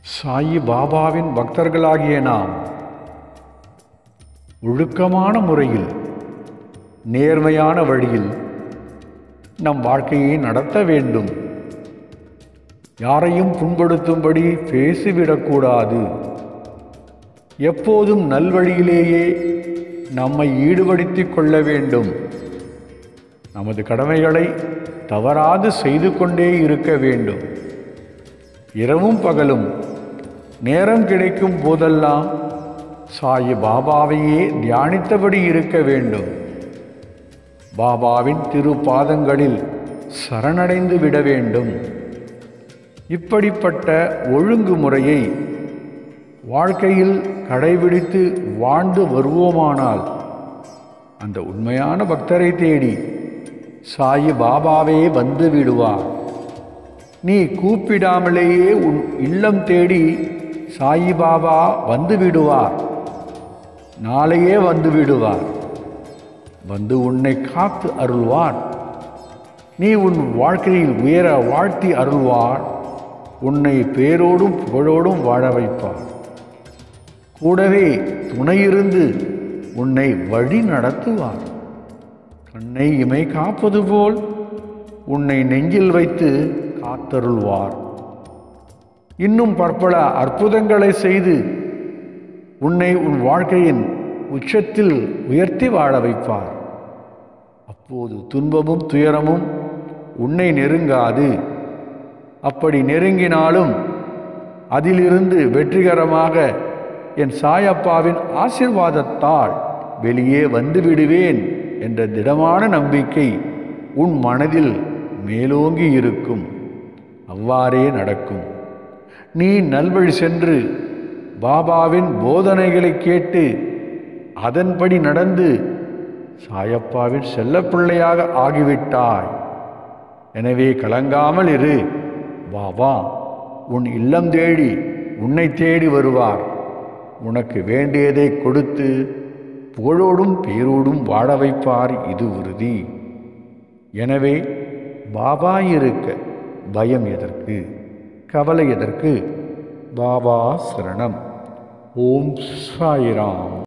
சாயி பாபாவின் பக்தர்களாகிய நாம் ஒழுக்கமான முறையில் நேர்மையான வழியில் நம் வாழ்க்கையை நடத்த வேண்டும் யாரையும் புண்படுத்தும்படி பேசிவிடக்கூடாது எப்போதும் நல்வழியிலேயே நம்மை ஈடுபடுத்திக் கொள்ள வேண்டும் நமது கடமைகளை தவறாது செய்து கொண்டே இருக்க வேண்டும் இரவும் பகலும் நேரம் கிடைக்கும் போதெல்லாம் சாயி பாபாவையே தியானித்தபடி இருக்க வேண்டும் பாபாவின் திருப்பாதங்களில் சரணடைந்து விட வேண்டும் இப்படிப்பட்ட ஒழுங்குமுறையை வாழ்க்கையில் கடைபிடித்து வாழ்ந்து வருவோமானால் அந்த உண்மையான பக்தரை தேடி சாயி பாபாவே வந்து விடுவார் நீ கூப்பிடாமலேயே உன் இல்லம் தேடி சாயி பாபா வந்து விடுவார் நாளையே வந்து விடுவார் வந்து உன்னை காத்து அருள்வார் நீ உன் வாழ்க்கையில் உயர வாழ்த்தி அருள்வார் உன்னை பேரோடும் புகழோடும் வாழ வைப்பார் கூடவே துணையிருந்து உன்னை வழி நடத்துவார் கண்ணை இமை காப்பது போல் உன்னை நெஞ்சில் வைத்து காத்தருள்வார் இன்னும் பற்பல அற்புதங்களை செய்து உன்னை உன் வாழ்க்கையின் உச்சத்தில் உயர்த்தி வாழ வைப்பார் அப்போது துன்பமும் துயரமும் உன்னை நெருங்காது அப்படி நெருங்கினாலும் அதிலிருந்து வெற்றிகரமாக என் சாயப்பாவின் ஆசிர்வாதத்தால் வெளியே வந்து விடுவேன் என்ற திடமான நம்பிக்கை உன் மனதில் மேலோங்கி இருக்கும் அவ்வாறே நடக்கும் நீ நல்வழி சென்று பாபாவின் போதனைகளை கேட்டு அதன்படி நடந்து சாயப்பாவின் செல்லப்பிள்ளையாக ஆகிவிட்டாய் எனவே கலங்காமல் இரு பாபா உன் இல்லம் தேடி உன்னை தேடி வருவார் உனக்கு வேண்டியதை கொடுத்து புகழோடும் பேரோடும் வாழ வைப்பார் இது உறுதி எனவே பாபா இருக்க பயம் எதற்கு கவலை எதற்கு பாபா சரணம் ஓம் சாய்ராம்